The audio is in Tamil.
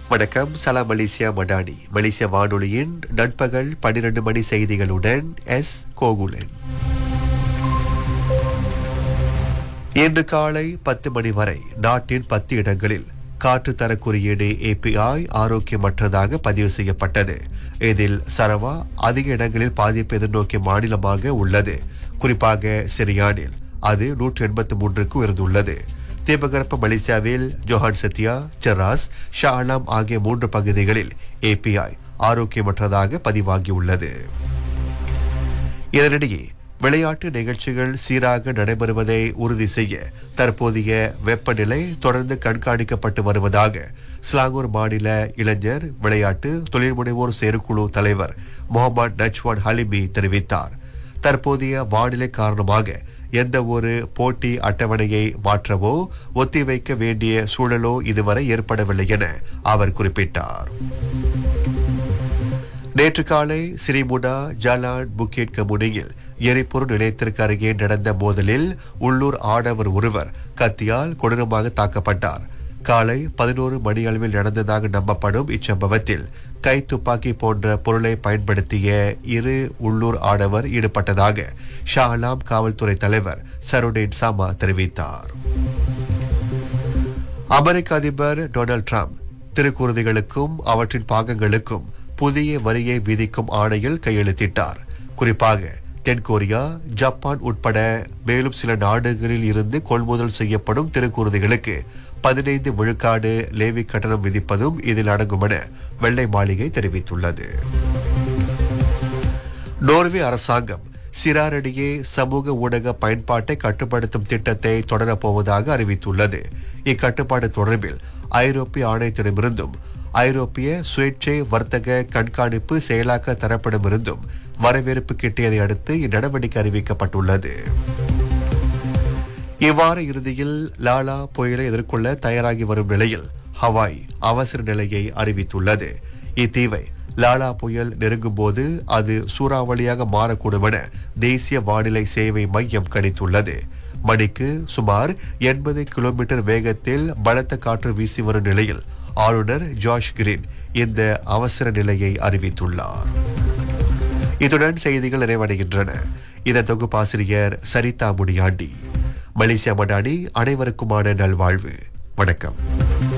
வணக்கம் சலாம் மலேசியா மடானி மலேசிய வானொலியின் நண்பகல் பன்னிரண்டு மணி செய்திகளுடன் எஸ் கோகுலன் இன்று காலை பத்து மணி வரை நாட்டின் பத்து இடங்களில் காற்று தர குறியீடு ஏபிஐ ஆரோக்கியமற்றதாக பதிவு செய்யப்பட்டது இதில் சரவா அதிக இடங்களில் பாதிப்பு எதிர்நோக்கிய மாநிலமாக உள்ளது குறிப்பாக சிரியானில் அது நூற்று எண்பத்தி மூன்றுக்கு உயர்ந்துள்ளது தீபகற்ப மலேசியாவில் ஜோஹான் சத்யா செராஸ் ஷா அலாம் ஆகிய மூன்று பகுதிகளில் ஏபிஐ ஆரோக்கியமற்றதாக பதிவாகியுள்ளது இதனிடையே விளையாட்டு நிகழ்ச்சிகள் சீராக நடைபெறுவதை உறுதி செய்ய தற்போதைய வெப்பநிலை தொடர்ந்து கண்காணிக்கப்பட்டு வருவதாக ஸ்லாங்கூர் மாநில இளைஞர் விளையாட்டு தொழில்முனைவோர் செயற்குழு தலைவர் முகமது நச்வான் ஹலிமி தெரிவித்தார் தற்போதைய வானிலை காரணமாக எந்த ஒரு போட்டி அட்டவணையை மாற்றவோ ஒத்திவைக்க வேண்டிய சூழலோ இதுவரை ஏற்படவில்லை என அவர் குறிப்பிட்டார் நேற்று காலை சிரிமுடா ஜலான் புக்கேட் கமுனியில் எரிபொருள் நிலையத்திற்கு அருகே நடந்த மோதலில் உள்ளூர் ஆடவர் ஒருவர் கத்தியால் கொடூரமாக தாக்கப்பட்டார் காலை பதினோரு மணி அளவில் நடந்ததாக நம்பப்படும் இச்சம்பவத்தில் கை துப்பாக்கி போன்ற பொருளை பயன்படுத்திய இரு உள்ளூர் ஆடவர் ஈடுபட்டதாக ஷா அலாம் காவல்துறை தலைவர் சருடேன் சாமா தெரிவித்தார் அமெரிக்க அதிபர் டொனால்ட் ட்ரம்ப் திருக்குருதிகளுக்கும் அவற்றின் பாகங்களுக்கும் புதிய வரியை விதிக்கும் ஆணையில் கையெழுத்திட்டார் குறிப்பாக தென்கொரியா ஜப்பான் உட்பட மேலும் சில நாடுகளில் இருந்து கொள்முதல் செய்யப்படும் திருக்குருதிகளுக்கு பதினைந்து விழுக்காடு லேவி கட்டணம் விதிப்பதும் இதில் அடங்கும் என வெள்ளை மாளிகை தெரிவித்துள்ளது நோர்வே அரசாங்கம் சிறாரிடையே சமூக ஊடக பயன்பாட்டை கட்டுப்படுத்தும் திட்டத்தை தொடரப்போவதாக அறிவித்துள்ளது இக்கட்டுப்பாடு தொடர்பில் ஐரோப்பிய ஆணையத்திடமிருந்தும் ஐரோப்பிய சுயேட்சை வர்த்தக கண்காணிப்பு செயலாக்க தரப்பிடமிருந்தும் வரவேற்பு கிட்டியதை அடுத்து இந்நடவடிக்கை அறிவிக்கப்பட்டுள்ளது இவ்வார இறுதியில் லாலா புயலை எதிர்கொள்ள தயாராகி வரும் நிலையில் ஹவாய் அவசர நிலையை அறிவித்துள்ளது இத்தீவை லாலா புயல் நெருங்கும் போது அது சூறாவளியாக மாறக்கூடும் என தேசிய வானிலை சேவை மையம் கணித்துள்ளது மணிக்கு சுமார் எண்பது கிலோமீட்டர் வேகத்தில் பலத்த காற்று வீசி வரும் நிலையில் ஆளுநர் ஜார்ஜ் கிரீன் இந்த அவசர நிலையை அறிவித்துள்ளார் இத்துடன் செய்திகள் நிறைவடைகின்றன இதன் தொகுப்பாசிரியர் சரிதா முடியாண்டி மலேசியா மடானி அனைவருக்குமான நல்வாழ்வு வணக்கம்